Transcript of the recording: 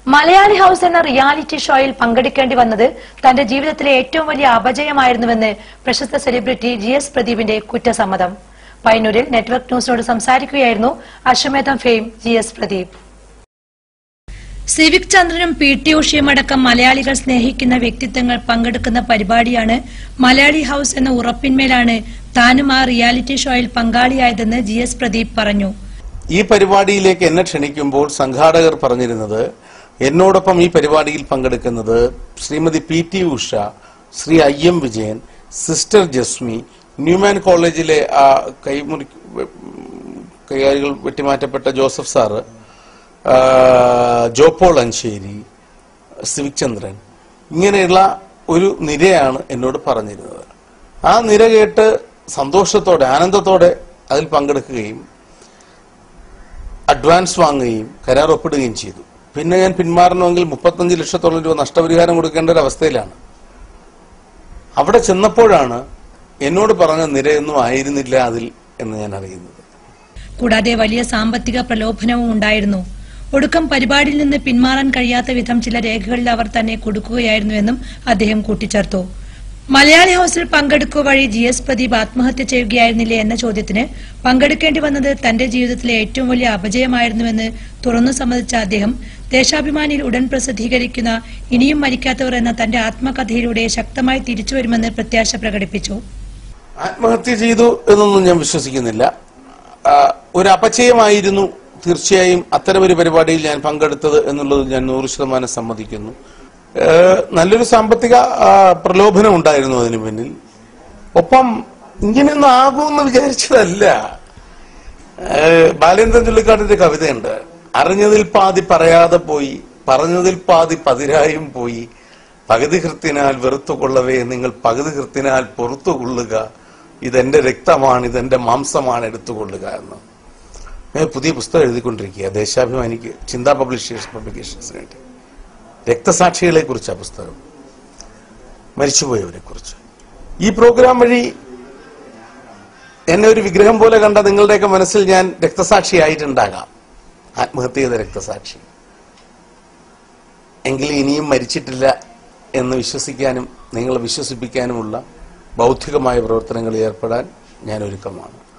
Malayali house എന്ന reality ഷോയിൽ പങ്കെടുക്കേണ്ടി വന്നത് തന്റെ ജീവിതത്തിലെ ഏറ്റവും വലിയ അപജയമായിരുന്നുവെന്ന് പ്രശസ്ത സെലിബ്രിറ്റി ജി എസ് പ്രദീപിന്റെ കുറ്റസമ്മതം പയ്യന്നൂരിൽ നെറ്റ്വർക്ക് ന്യൂസിനോട് സംസാരിക്കുകയായിരുന്നു Ashwamedham fame G S Pradeep Civic ചന്ദ്രനും പി ടി ഉഷയും അടക്കം മലയാളികൾ സ്നേഹിക്കുന്ന വ്യക്തിത്വങ്ങൾ പങ്കെടുക്കുന്ന പരിപാടിയാണ് മലയാളി ഹൌസ് എന്ന ഉറപ്പിന്മേലാണ് താനും ആ റിയാലിറ്റി ഷോയിൽ പങ്കാളിയായതെന്ന് ജി എസ് പ്രദീപ് പറഞ്ഞു ഈ പരിപാടിയിലേക്ക് എന്നെ ക്ഷണിക്കുമ്പോൾ സംഘാടകർ പറഞ്ഞിരുന്നത് എന്നോടൊപ്പം ഈ പരിപാടിയിൽ പങ്കെടുക്കുന്നത് Shrimati P T Usha Shri I M Vijayan sister Jesme Newman കോളേജിലെ ആ കൈമുറി കൈകാരികൾ വെട്ടിമാറ്റപ്പെട്ട ജോസഫ് സാറ് ആ, ജോപോൾ അഞ്ചേരി സിവിക് ചന്ദ്രൻ ഇങ്ങനെയുള്ള ഒരു നിരയാണ് എന്നോട് പറഞ്ഞിരുന്നത് ആ നിര കേട്ട് സന്തോഷത്തോടെ ആനന്ദത്തോടെ അതിൽ പങ്കെടുക്കുകയും അഡ്വാൻസ് വാങ്ങുകയും കരാർ ഒപ്പിടുകയും ചെയ്തു പിന്നെ ഞാൻ പിന്മാറണമെങ്കിൽ മുപ്പത്തഞ്ച് ലക്ഷത്തോളം രൂപ നഷ്ടപരിഹാരം കൊടുക്കേണ്ട ഒരു അവസ്ഥയിലാണ് അവിടെ ചെന്നപ്പോഴാണ് എന്നോട് പറഞ്ഞ നിരയൊന്നും ആയിരുന്നില്ല അതിൽ എന്ന് ഞാൻ അറിയുന്നത് കൂടാതെ വലിയ സാമ്പത്തിക പ്രലോഭനവും ഉണ്ടായിരുന്നു ഒടുക്കം പരിപാടിയിൽ നിന്ന് പിന്മാറാൻ കഴിയാത്ത വിധം ചില രേഖകളിൽ അവർ തന്നെ കൊടുക്കുകയായിരുന്നുവെന്നും അദ്ദേഹം കൂട്ടിച്ചേർത്തു മലയാളി ഹൌസിൽ പങ്കെടുക്കുക വഴി ജി എസ് പ്രദീപ് ആത്മഹത്യ ചെയ്യുകയായിരുന്നില്ലേ എന്ന ചോദ്യത്തിന് പങ്കെടുക്കേണ്ടി വന്നത് തന്റെ ജീവിതത്തിലെ ഏറ്റവും വലിയ അപജയമായിരുന്നുവെന്ന് തുറന്നു സമ്മതിച്ച അദ്ദേഹം ദേശാഭിമാനിയിൽ ഉടൻ പ്രസിദ്ധീകരിക്കുന്ന ഇനിയും മരിക്കാത്തവർ എന്ന തന്റെ ആത്മകഥയിലൂടെ ശക്തമായി തിരിച്ചുവരുമെന്ന് പ്രത്യാശ പ്രകടിപ്പിച്ചു ആത്മഹത്യ ചെയ്തു എന്നൊന്നും ഞാൻ വിശ്വസിക്കുന്നില്ല ആ, ഒരു അപചയമായിരുന്നു തീർച്ചയായും അത്തരമൊരു പരിപാടിയിൽ ഞാൻ പങ്കെടുത്തത് എന്നുള്ളത് ഞാൻ നൂറ് ശതമാനം സമ്മതിക്കുന്നു ഏ, നല്ലൊരു സാമ്പത്തിക ആ, പ്രലോഭനം ഉണ്ടായിരുന്നു അതിനു പിന്നിൽ ഒപ്പം ഇങ്ങനെയൊന്നും ആകുമെന്ന് വിചാരിച്ചതല്ല ഏ, ബാലേന്ദ്രൻ ചുള്ളിക്കാട്ടിന്റെ കവിതയുണ്ട് അറിഞ്ഞതിൽ പാതി പറയാതെ പോയി പറഞ്ഞതിൽ പാതി പതിരായും പോയി പകുതി കൃത്തിനാൽ വെറുത്തുകൊള്ളവേ നിങ്ങൾ പകുതി കൃത്തിനാൽ പൊറത്തുകൊള്ളുക ഇതെന്റെ രക്തമാണ് ഇതെന്റെ മാംസമാണ് എടുത്തുകൊള്ളുക എന്ന് ഞാൻ പുതിയ പുസ്തകം എഴുതിക്കൊണ്ടിരിക്കുക ദേശാഭിമാനിക്ക് ചിന്താ പബ്ലിഷേഴ്സ് പബ്ലിക്കേഷൻസിന് വേണ്ടി രക്തസാക്ഷികളെ കുറിച്ചാണ് പുസ്തകം മരിച്ചുപോയവരെ കുറിച്ച് ഈ പ്രോഗ്രാം വഴി എന്നെ ഒരു വിഗ്രഹം പോലെ കണ്ട നിങ്ങളുടെയൊക്കെ മനസ്സിൽ ഞാൻ രക്തസാക്ഷിയായിട്ടുണ്ടാകാം ആത്മഹത്യ ചെയ്ത രക്തസാക്ഷി എങ്കിലും ഇനിയും മരിച്ചിട്ടില്ല എന്ന് വിശ്വസിക്കാനും നിങ്ങളെ വിശ്വസിപ്പിക്കാനുമുള്ള ബൗദ്ധികമായ പ്രവർത്തനങ്ങളിൽ ഏർപ്പെടാൻ ഞാൻ ഒരുക്കമാണ്